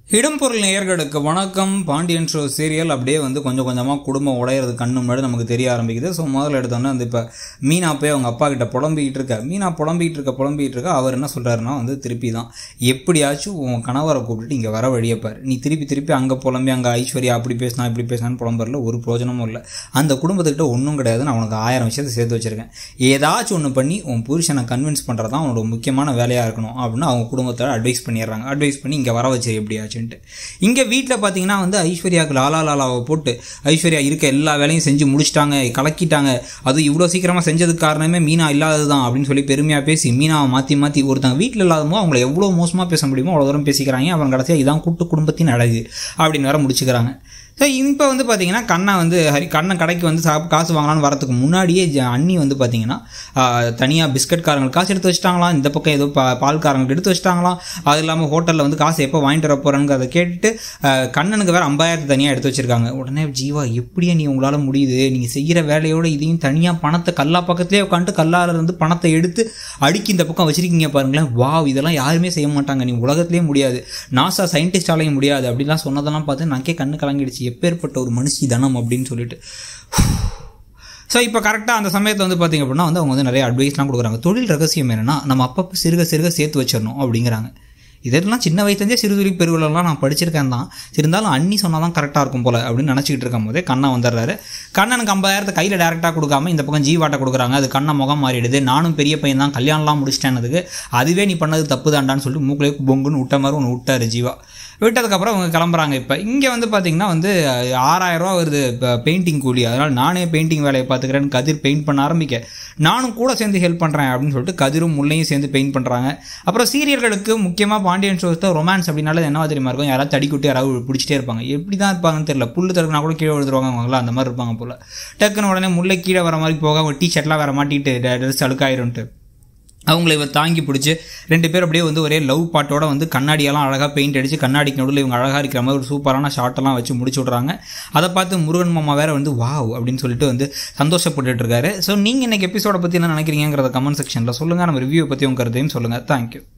இடம்பொருள் நேயர்களுக்கு வணக்கம் பாண்டியன் ஷோ சீரியல் அப்படியே வந்து கொஞ்சம் கொஞ்சமாக குடும்பம் உடையிறது கண்ணு முன்னாடி நமக்கு தெரிய ஆரம்பிக்குது ஸோ முதல்ல எடுத்தோன்னே வந்து இப்போ மீனா போய் அவங்க அப்பா கிட்ட புலம்பிக்கிட்டு இருக்க மீனா புலம்பிக்கிட்டு இருக்க புலம்பிக்கிட்டு இருக்க அவர் என்ன சொல்கிறாருன்னா வந்து திருப்பி தான் எப்படியாச்சும் உன் கணவரை கூப்பிட்டு இங்கே வர வழியப்பார் நீ திருப்பி திருப்பி அங்கே புலம்பி அங்கே ஐஸ்வர்யா அப்படி பேசினா இப்படி பேசினான்னு புலம்பரில் ஒரு பிரோஜனமும் இல்லை அந்த குடும்பத்துக்கிட்ட ஒன்றும் கிடையாது நான் உனக்கு ஆயிரம் விஷயத்தை சேர்த்து வச்சிருக்கேன் ஏதாச்சும் ஒன்று பண்ணி உன் புருஷனை கன்வின்ஸ் பண்ணுறது தான் உன்னோட முக்கியமான வேலையாக இருக்கணும் அப்படின்னு அவங்க குடும்பத்தோட அட்வைஸ் பண்ணிடுறாங்க அட்வைஸ் பண்ணி இங்கே வர வச்சு எப்படியாச்சுன்ட்டு இங்கே வீட்டில் பார்த்தீங்கன்னா வந்து ஐஸ்வர்யாவுக்கு லாலா லாலாவை போட்டு ஐஸ்வர்யா இருக்க எல்லா வேலையும் செஞ்சு முடிச்சிட்டாங்க கலக்கிட்டாங்க அது இவ்வளோ சீக்கிரமாக செஞ்சதுக்கு காரணமே மீனா இல்லாதது தான் அப்படின்னு சொல்லி பெருமையாக பேசி மீனாவை மாற்றி மாற்றி ஒருத்தங்க வீட்டில் இல்லாதமோ அவங்கள எவ்வளோ மோசமாக பேச முடியுமோ அவ்வளோ தூரம் பேசிக்கிறாங்க அப்புறம் கடைசியாக இதான் கூட்டு குடும்பத்தின் அழகு அப்படின்னு வேற முடிச்சுக்கிறாங்க ஸோ இப்போ வந்து பார்த்தீங்கன்னா கண்ணை வந்து ஹரி கண்ணன் கடைக்கு வந்து சாப் காசு வாங்கலான்னு வரதுக்கு முன்னாடியே ஜ- அண்ணி வந்து பார்த்தீங்கன்னா தனியாக பிஸ்கட் காரங்களுக்கு காசு எடுத்து வச்சிட்டாங்களாம் இந்த பக்கம் ஏதோ பா பால்காரங்களுக்கு எடுத்து வச்சிட்டாங்களாம் அது இல்லாமல் ஹோட்டலில் வந்து காசு எப்போ வாங்கிட்டு வர போகிறேன்னு அதை கேட்டுட்டு ஆஹ், கண்ணனுக்கு வேறு ஐம்பதாயிரத்து தனியாக எடுத்து வச்சிருக்காங்க உடனே ஜீவா எப்படியா நீ உங்களால் முடியுது நீங்கள் செய்கிற வேலையோட இதையும் தனியாக பணத்தை கல்லா பக்கத்துலேயே உட்காந்துட்டு கல்லால இருந்து பணத்தை எடுத்து அடுக்கி இந்த பக்கம் வச்சிருக்கீங்க பாருங்களேன் வாவ் இதெல்லாம் யாருமே செய்ய மாட்டாங்க நீ உலகத்திலே முடியாது நாசா சயின்டிஸ்டாலையும் முடியாது அப்படிலாம் சொன்னதெல்லாம் பார்த்து நாக்கே கண்ணு கலங்கிடுச்சு எப்பேற்பட்ட ஒரு மனுஷி தனம் அப்படின்னு சொல்லிட்டு ஸோ இப்போ கரெக்டாக அந்த சமயத்தை வந்து பார்த்திங்க அப்படின்னா வந்து அவங்க வந்து நிறைய அட்வைஸ்லாம் கொடுக்குறாங்க தொழில் ரகசியம் என்னென்னா நம்ம அப்பப்போ சிறுக சிறுக சேர்த்து வச்சிடணும் அப்படிங்கிறாங்க இதெல்லாம் சின்ன வயசுலேருந்தே சிறுதுளி பெருவிழலாம் நான் படிச்சிருக்கேன் தான் இருந்தாலும் அண்ணி சொன்னால் தான் கரெக்டாக இருக்கும் போல் அப்படின்னு நினச்சிக்கிட்டு இருக்கும் போதே கண்ணா வந்துடுறாரு கண்ணனுக்கு ஐம்பதாயிரத்தை கையில் டேரெக்டாக கொடுக்காம இந்த பக்கம் ஜீவாட்டை கொடுக்குறாங்க அது கண்ணை முகம் மாறிடுது நானும் பெரிய பையன் தான் கல்யாணம்லாம் முடிச்சிட்டேன்னதுக்கு அதுவே நீ பண்ணது தப்பு தாண்டான்னு சொல்லிட்டு மூக்கிலே பொங்குன்னு விட்ட மாதிரி ஒன்று விட்டாரு ஜீவா விட்டதுக்கப்புறம் அவங்க கிளம்புறாங்க இப்போ இங்கே வந்து பார்த்தீங்கன்னா வந்து ஆறாயிரம் ரூபா வருது இப்போ பெயிண்டிங் கூலி அதனால் நானே பெயிண்டிங் வேலையை பார்த்துக்கிறேன்னு கதிர் பெயிண்ட் பண்ண ஆரம்பிக்க நானும் கூட சேர்ந்து ஹெல்ப் பண்ணுறேன் அப்படின்னு சொல்லிட்டு கதிரும் முல்லையும் சேர்ந்து பெயிண்ட் பண்ணுறாங்க அப்புறம் சீரியல்களுக்கு முக்கியமாக பாண்டியன் ஷோஸ் தான் ரொமான்ஸ் அப்படின்னால என்ன தெரியுமா இருக்கும் யாராவது தடிக்குட்டி யாராவது பிடிச்சிட்டே இருப்பாங்க எப்படி தான் இருப்பாங்கன்னு தெரியல புல்லு தடுக்கினா கூட கீழே விழுந்துருவாங்க அவங்களாம் அந்த மாதிரி இருப்பாங்க போல் டக்குன்னு உடனே முல்லை கீழே வர மாதிரி போக அவங்க டீ ஷர்ட்லாம் வேற மாட்டிட்டு ட்ரெஸ் அழுக்காயிரும்ட்டு அவங்கள இவர் தாங்கி பிடிச்சி ரெண்டு பேரும் அப்படியே வந்து ஒரே லவ் பாட்டோட வந்து கண்ணாடியெல்லாம் அழகாக பெயிண்ட் அடித்து கண்ணாடிக்கு நடுவில் இவங்க அழகாக இருக்கிற மாதிரி ஒரு சூப்பரான ஷாட்டெல்லாம் வச்சு முடிச்சு விட்றாங்க அதை பார்த்து முருகன் மாமா வேற வந்து வாவ் அப்படின்னு சொல்லிட்டு வந்து சந்தோஷப்பட்டுட்டு இருக்காரு ஸோ நீங்கள் இன்னைக்கு எபிசோட பற்றி என்ன நினைக்கிறீங்கிறத கமெண்ட் செக்ஷனில் சொல்லுங்கள் நம்ம ரிவ்யூ பற்றி உங்க கருத்தையும் சொல்லுங்கள் தேங்க்யூ